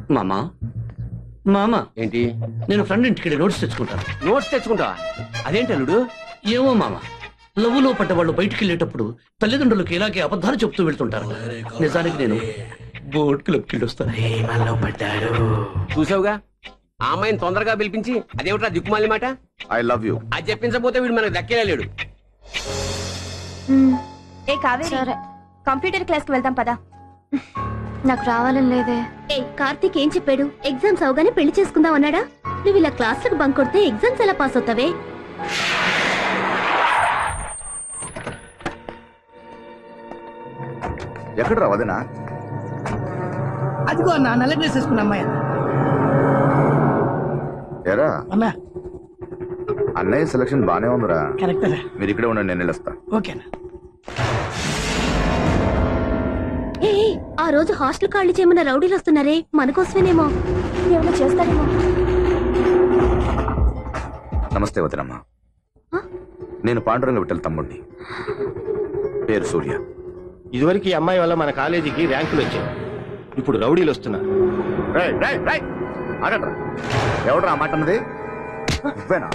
మామా మామా ఏంటి నేను ఫ్రెండ్ ఇంటికి వెళ్ళి నోట్స్ తెచ్చుకుంటాను నోట్స్ తెచ్చుకుంటావా అదేంటి అల్లుడు ఏమో మామ లవ్వులో పడ్డ వాళ్ళు బయటికి వెళ్ళేటప్పుడు తల్లిదండ్రులకు ఇలాగే అబద్ధాలు చెప్తూ వెళ్తుంటారు నిజానికి నేను బోట్ క్లబ్కి వెళ్ళి వస్తాను చూసావుగా ఆ అమ్మాయిని తొందరగా పిలిపించి అదేమిట్రా దిక్కుమాలి మాట ఐ లవ్ యూ అది చెప్పించకపోతే వీడు మనకు దక్కేలేడు ఏ కావేరి సరే కంప్యూటర్ క్లాస్ కి వెళ్దాం పదా నాకు రావాలని లేదే ఏ కార్తీక్ ఏం చెప్పాడు ఎగ్జామ్స్ అవగానే పెళ్లి చేసుకుందాం అన్నాడా నువ్వు ఇలా క్లాసులకు బంక్ కొడితే ఎగ్జామ్స్ ఎలా పాస్ అవుతావే ఎక్కడ రా వదినా అదిగో అన్న నల్ల డ్రెస్ వేసుకున్న అమ్మాయి ఎరా అన్నా అన్నయ్య సెలక్షన్ బానే ఉందిరా కరెక్ట్ రా మీరు ఇక్కడే ఉండండి నేను వెళ్ళొస్తా ఓకేనా ఏ ఏ, ఆ రోజు హాస్టల్ ఖాళీ చేయమన్న రౌడీలు వస్తున్నారే మన కోసమేనేమో ఏమైనా చేస్తారేమో నమస్తే వదినమ్మ నేను పాండురంగ విఠల్ తమ్ముడిని పేరు సూర్య ఇదివరకు ఈ అమ్మాయి వల్ల మన కాలేజీకి ర్యాంకులు వచ్చాయి ఇప్పుడు రౌడీలు వస్తున్నారు రేయ్, రేయ్, రేయ్. ఆగండ్రా. ఎవడ్రా ఆ మాట అన్నది నువ్వేనా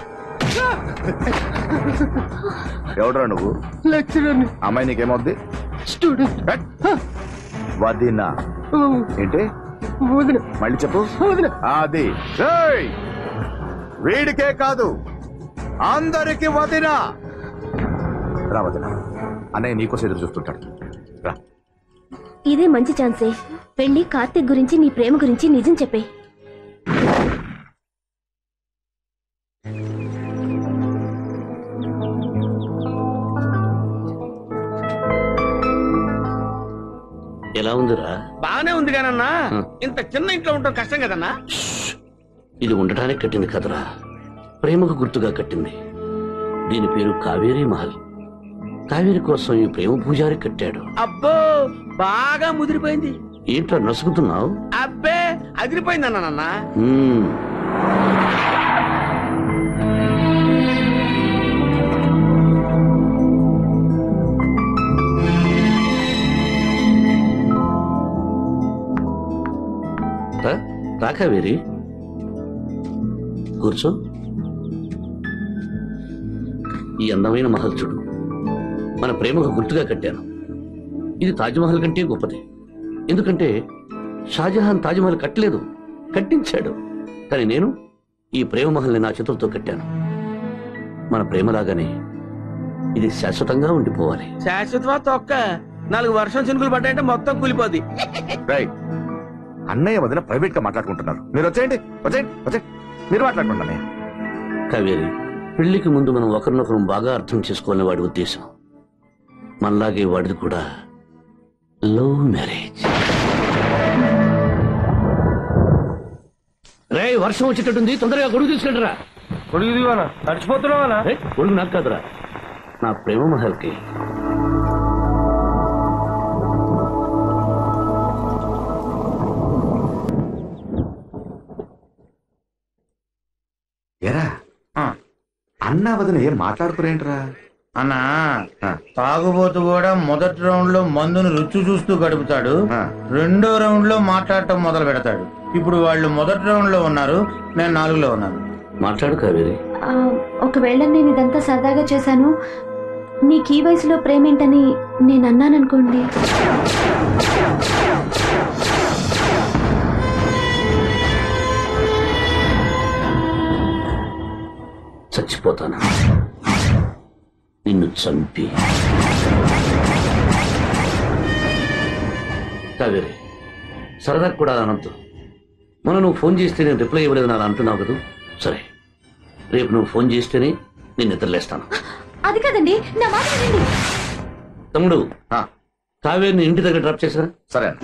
ఎవడ్రా నువ్వు లెక్చరర్ అమ్మాయి నీకేమవుద్ది స్టూడెంట్ హట్. వదినా ఏంటి మళ్ళీ చెప్పు అది రేయ్. వీడికే కాదు అందరికి వదినా రా వదినా అన్నయ్య నీకోసం ఎదురు చూస్తుంటాడు రా ఇదే మంచి ఛాన్సే వెళ్ళి కార్తీక్ గురించి నీ ప్రేమ గురించి నిజం చెప్పే ఎలా ఉందిరా బాగానే ఉంది కానన్నా హ్మ్. ఇంత చిన్న ఇంట్లో ఉండటం కష్టం కదన్నా ఇది ఉండటానికి కట్టింది కదరా ప్రేమకు గుర్తుగా కట్టింది దీని పేరు కావేరీ మహల్ కావేరి కోసం ఈ ప్రేమ పూజారి కట్టాడు అబ్బో బాగా ముదిరిపోయింది ఏంట్రా నసుగుతున్నావు అబ్బే అదిరిపోయిందన్నా నాన్న రా కావేరి కూర్చో ఈ అందమైన మహల్ చూడు మన ప్రేమకు గుర్తుగా కట్టాను ఇది తాజ్మహల్ కంటే గొప్పది ఎందుకంటే షాజహాన్ తాజ్మహల్ కట్టలేదు కట్టించాడు కానీ నేను ఈ ప్రేమ మహల్ని నా చేతులతో కట్టాను మన ప్రేమలాగానే ఇది శాశ్వతంగా ఉండిపోవాలి శాశ్వతమా తొక్క నాలుగు వర్షం చినుకులు పడ్డాయంటే మొత్తం కూలిపోద్ది రైట్ అన్నయ్య వదిన ప్రైవేట్ గా మాట్లాడుకుంటున్నారు మీరు వచ్చేయండి వచ్చేయండి వచ్చేయండి మీరు మాట్లాడుకోండి అన్నయ్య కావేరి పెళ్లికి ముందు మనం ఒకరినొకరు బాగా అర్థం చేసుకోవాలని వాడి ఉద్దేశం మనలాగే వాడిది కూడా లవ్ మ్యారేజ్ రే వర్షం వచ్చేటట్టుంది తొందరగా గొడుగు తీసుకెళ్ళరా తడిచిపోతున్నావా రే, గొడుగు నాకు కాదురా నా ప్రేమ మహల్కి ఎరా అన్న వదిన ఏం మాట్లాడుకురేంట్రా అన్నా ఆ. తాగుబోతు కూడా మొదటి రౌండ్ లో మందును రుచి చూస్తూ గడుపుతాడు ఆ. రెండో రౌండ్ లో మాట్లాడటం మొదలు పెడతాడు ఇప్పుడు వాళ్ళు మొదటి రౌండ్ లో ఉన్నారు నేను నాలుగులో ఉన్నాను మాట్లాడు కావేరి ఆ, ఒకవేళ నేను ఇదంతా సరదాగా చేశాను నీకు ఈ వయసులో ప్రేమేంటని నేను అన్నాననుకోండి చచ్చిపోతాను నిన్ను చంపి కావేరి సరదాకు కూడా అలా అనొద్దు మొన్న నువ్వు ఫోన్ చేస్తే నేను రిప్లై ఇవ్వలేదని అలా అంటున్నావు కదా సరే రేపు నువ్వు ఫోన్ చేస్తేనే నేను నిద్రలేస్తాను అది కదండి నా మాట వినండి తమ్ముడు ఆ, కావేరిని ఇంటి దగ్గర డ్రాప్ చేసినా సరే అన్న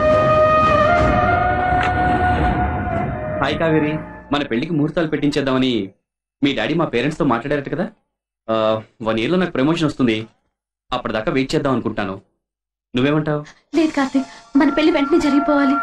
హాయ్ కావేరి మన పెళ్లికి ముహూర్తాలు పెట్టించేద్దామని మీ డాడీ మా పేరెంట్స్ తో మాట్లాడారట కదా వన్ ఇయర్ లో నాకు ప్రమోషన్ వస్తుంది అప్పటిదాకా వెయిట్ చేద్దాం అనుకుంటాను నువ్వేమంటావు లేదు కార్తీక్ మన పెళ్లి వెంటనే జరిగిపోవాలి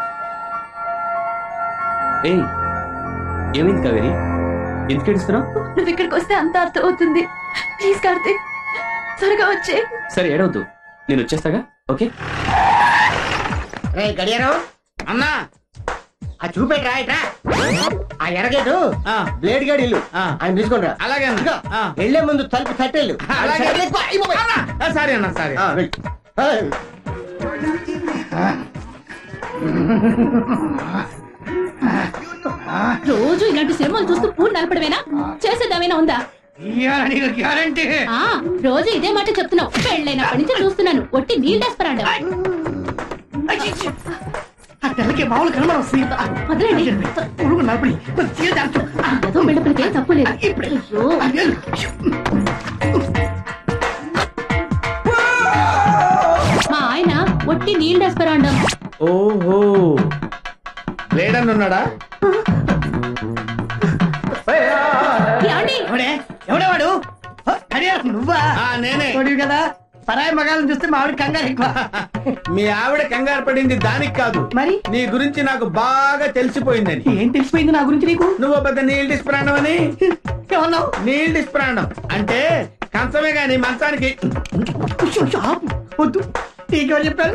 ఏయ్ ఏమైంది కావేరి ఎందుకు ఏడుస్తున్నావు నువ్వు ఇక్కడికి వస్తే అంత అర్థం అవుతుంది ప్లీజ్ కార్తీక్ త్వరగా వచ్చే సరే ఏడవద్దు నేను వచ్చేస్తాగా ఓకే రే గడియారం అన్నా ఆ చూపెట్రా ఇట్రా ఆ ఎరగేటు ఆ. బ్లేడ్ గాడి ఇల్లు ఆ. ఆయన తీసుకుంటా అలాగే అన్న. ఇదిగో, ఆ. వెళ్లే ముందు తలుపు తట్టేళ్ళు అలాగే. ఆ, సారీ అన్న సారీ ఆ. రోజు ఇలాంటి సినిమాలు చూస్తూ పూలు నలపడమేనా చేసేదేమైనా ఉందా గ్యారంటీ ఆ రోజు ఇదే మాట చెప్తున్నావు పెళ్ళైనప్పటి నుంచి చూస్తున్నాను ఒట్టి నీళ్ళు డెస్పరాండ ఆ తెల్లకి మామూలు కనబడం వస్తుంది వదలండి పురుగు నలపడి కొద్దిగా దాచు. ఏదో బిడ్డపలికే తప్పు లేదు అయ్యో. మా ఆయన ఒట్టి నీళ్ళు డెస్పరాండం ఓహో లేడని ఉన్నాడా ఏమండి ఎవడే ఎవడే వాడు హ, గడియారం నువ్వా ఆ, నేనే కొడివి కదా పరాయి మగాలను చూస్తే మా ఆవిడ కంగారు ఎక్కువ మీ ఆవిడ కంగారు పడింది దానికి కాదు మరి నీ గురించి నాకు బాగా తెలిసిపోయిందని ఏం తెలిసిపోయింది నా గురించి నీకు నువ్వు పెద్ద నీల్ డిస్ప్రాణం అని ఏమన్నావు నీల్ డిస్ప్రాణం అంటే కంచమే గాని మంచానికి ఉష్, ఉష్, ఆపు. వద్దు నీకెవరు చెప్పారు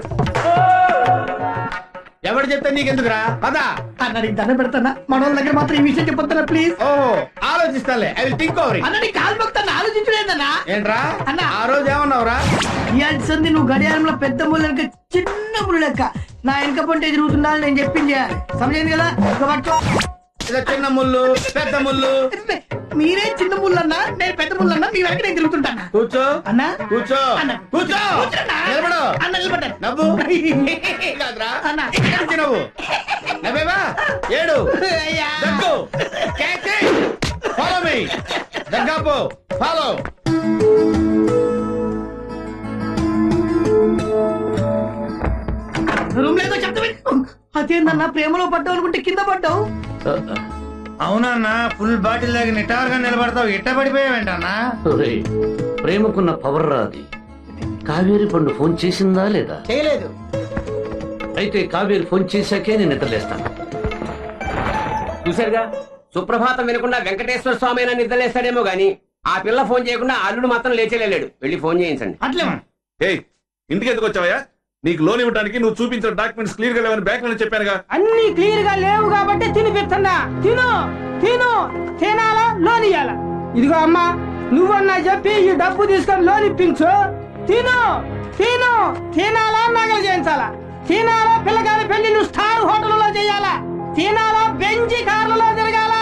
ఎవడు చెప్తే నీకెందుకురా పదా అన్న నీకు దండం పెడతానా మన దగ్గర మాత్రం ఈ విషయం చెప్పొద్దునా ప్లీజ్ ఓహో ఆలోచిస్తాలే ఐ విల్ థింక్ ఓవర్ అన్న నీ కాలు మొక్తాను ఆలోచించలేదన్నా ఏంట్రా అన్న. ఆ రోజు ఏమన్నావురా ఇయాటి సంది నువ్వు గడియారంలో పెద్ద ముళ్ళు వెనక చిన్న ముళ్ళు లెక్క నా వెనక పొంటే తిరుగుతున్నా నేను చెప్పింది చేయాలి. సమజైంది కదా ఒక పట్టుకో ఇదో చిన్న ముళ్ళు పెద్ద ముళ్ళు మీరే చిన్న ముళ్ళు అన్నా నేను పెద్ద ముళ్ళు అన్నా మీ వెనక నేను తిరుగుతుంటానా కూర్చో అన్నా కూర్చో అన్న. కూర్చో కూర్చోన్నా. నిలబడు అన్న నిలబడ్డాను. నవ్వు కాదురా అన్న. ఇక్కడి నుంచి నవ్వు నవ్వేవా ఏడు అయ్యా. దగ్గు ఫాలో మీ దగ్గాపు ఫాలో రూమ్ లేదో చెప్తావే అదేందన్నా ప్రేమలో పడ్డావు అనుకుంటే కింద పడ్డావు అవునన్నా ఫుల్ బాటిల్ దాకా నిటారుగా నిలబడతావు ఇట్ట పడిపోయావేంటన్నా ఒరేయ్, ప్రేమకున్న పవర్ రా అది కావేరి పండు ఫోన్ చేసిందా లేదా చేయలేదు అయితే కావేరి ఫోన్ చేశాకే నేను నిద్రలేస్తాను చూశారుగా సుప్రభాతం వినకుండా వెంకటేశ్వర స్వామి అయినా నిద్రలేస్తాడేమో గాని ఆ పిల్ల ఫోన్ చేయకుండా అల్లుడు మాత్రం లేచేలేడు వెళ్ళి ఫోన్ చేయించండి అట్లేమా ఏయ్ ఇంటికి ఎందుకు వచ్చావయ్యా నీకు లోన్ ఇవ్వడానికి నువ్వు చూపించిన డాక్యుమెంట్స్ క్లియర్ గా లేవని బ్యాంక్ లో చెప్పానుగా అన్ని క్లియర్ గా లేవు కాబట్టి తినిపిస్తున్నా తిను తిను తినాలా లోన్ ఇయ్యాలా ఇదిగో అమ్మా నువ్వన్నా చెప్పి ఈ డబ్బు తీసుకొని లోన్ ఇప్పించు తిను తిను తినాలా నగలు చేయించాలా తినాలా పిల్లగాని పెళ్లి నువ్వు స్టార్ హోటల్లో చేయాలా తినాలా బెంజి కార్లలో తిరగాలా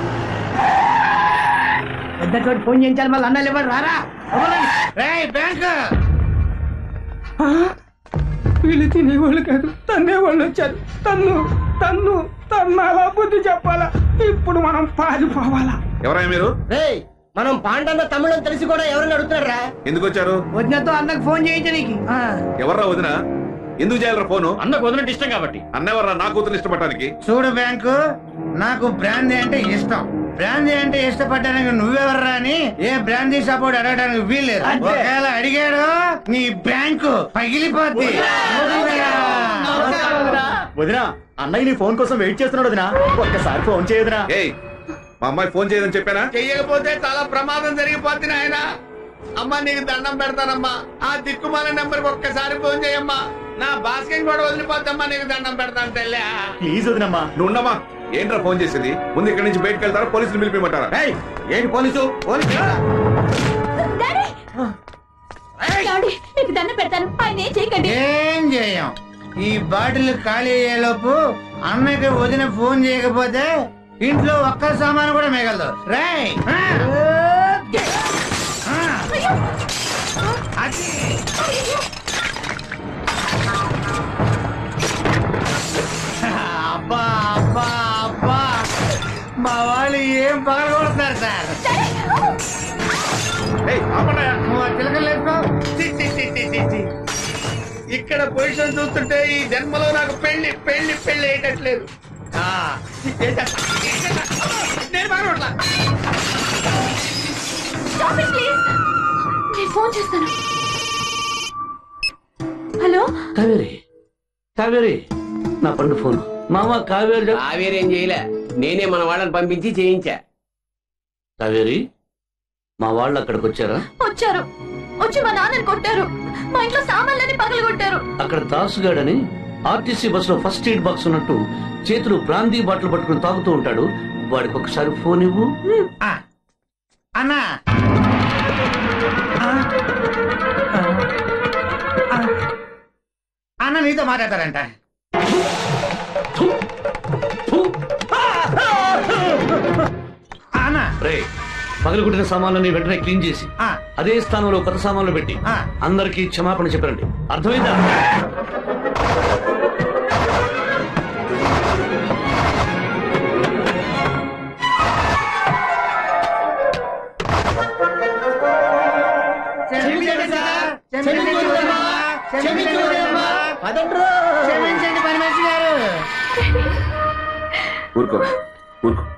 పెద్ద చోటు ఫోన్ చేయించాలి మళ్ళీ అన్నలు ఎవరు రారా వదలండి. రేయ్ బ్యాంక్ వీళ్ళు తినేవాళ్ళు కాదు తన్నేవాళ్ళు వచ్చారు తన్ను తన్ను తన్నాలా బుద్ధి చెప్పాలా ఇప్పుడు మనం పారిపోవాలా ఎవరైనా మీరు రేయ్ మనం పాండన్న తమిళం తెలిసి కూడా ఎవరైనా అడుగుతున్నారా ఎందుకు వచ్చారు వదినతో అన్నకు ఫోన్ చేయించడానికి ఆ. ఎవర్రా వదిన ఎందుకు చేయాలరా ఫోను అన్నకు వదిలినట్టు ఇష్టం కాబట్టి అన్నెవర్రా నా కూతురు ఇష్టపడటానికి చూడు బ్యాంకు నాకు బ్రాందీ అంటే ఇష్టం బ్రాందీ అంటే ఇష్టపడడానికి నువ్వెవర్రా అని ఏ బ్రాందీ సపోర్ట్ అడగడానికి వీల్లేదు అంతే. ఒకవేళ అడిగాడు నీ బ్యాంకు పగిలిపోద్ది వదినా అన్నయ్య నీ ఫోన్ కోసం వెయిట్ చేస్తున్నాడు వదినా ఒక్కసారి ఫోన్ చేయదునా ఏయ్ మా అమ్మాయి ఫోన్ చేయదని చెప్పానా చెయ్యకపోతే చాలా ప్రమాదం జరిగిపోతుంది నాయన అమ్మా నీకు దండం పెడతానమ్మా ఆ దిక్కుమాల నెంబర్ ఒక్కసారి ఫోన్ చేయమ్మా నా బాస్కెట్ కూడా వదిలిపోద్దమ్మా నీకు దండం పెడతాను తెల్లే ప్లీజ్ వదినమ్మా నువ్వు ఉండమా ఏంట్రా ఫోన్ చేసేది ముందు ఇక్కడి నుంచి బయటకు వెళ్తారా పోలీసులు పిలిపిమంటారా ఏంటి పోలీసు పోలీసు డాడీ డాడీ మీకు దండం పెడతాను ఆయన ఏం చేయకండి ఏం చేయం ఈ బాటిల్ ఖాళీ అయ్యేలోపు అన్నకి వదిన ఫోన్ చేయకపోతే ఇంట్లో ఒక్క సామాను కూడా మిగలదు రేయ్ ఆ. ఆ. అది. అబ్బా అబ్బా అబ్బా మా వాళ్ళు ఏం పగలగొడుతున్నారు సార్ ఏయ్, ఆపండయ్యా. నువ్వు చిలకలేసుకో చి, చి, చి, చి, చి, చి. ఇక్కడ పొజిషన్ చూస్తుంటే ఈ జన్మలో నాకు పెళ్లి పెళ్లి పెళ్లి అయ్యట్లేదు ఆ, ఏం చేస్తా? ఏం చేస్తా? నేను బాగా స్టాప్ ఇట్ ప్లీజ్ నేను ఫోన్ చేస్తాను హలో కావేరి కావేరి నా పండు ఫోన్ మామ కావేరి చెప్- కావేరేం చేయలే నేనే మన వాళ్ళని పంపించి చేయించా కావేరి మా వాళ్ళు అక్కడికి వచ్చారా వచ్చారు వచ్చి మా నాన్నని కొట్టారు మా ఇంట్లో సామాన్లని పగలగొట్టారు అక్కడ దాసుగాడని ఆర్టీసీ బస్సులో ఫస్ట్ ఎయిడ్ బాక్స్ ఉన్నట్టు చేతులు బ్రాందీ బాటిల్ పట్టుకుని తాగుతూ ఉంటాడు వాడికి ఒకసారి ఫోన్ ఇవ్వు ఆ. అన్నా ఆ. ఆ. ఆ. అన్న నీతో మాట్లాడతారంట అన్న రే పగలగొట్టిన సామాన్లని వెంటనే క్లీన్ చేసి ఆ. అదే స్థానంలో కొత్త సామాన్లు పెట్టి ఆ. అందరికీ క్షమాపణ చెప్పండి అర్థమైందా క్షమించండి సార్ క్షమించండి అమ్మా. క్షమించండి అమ్మా. క్షమించండి పని మనిషి గారు ఊరుకో ఊరుకో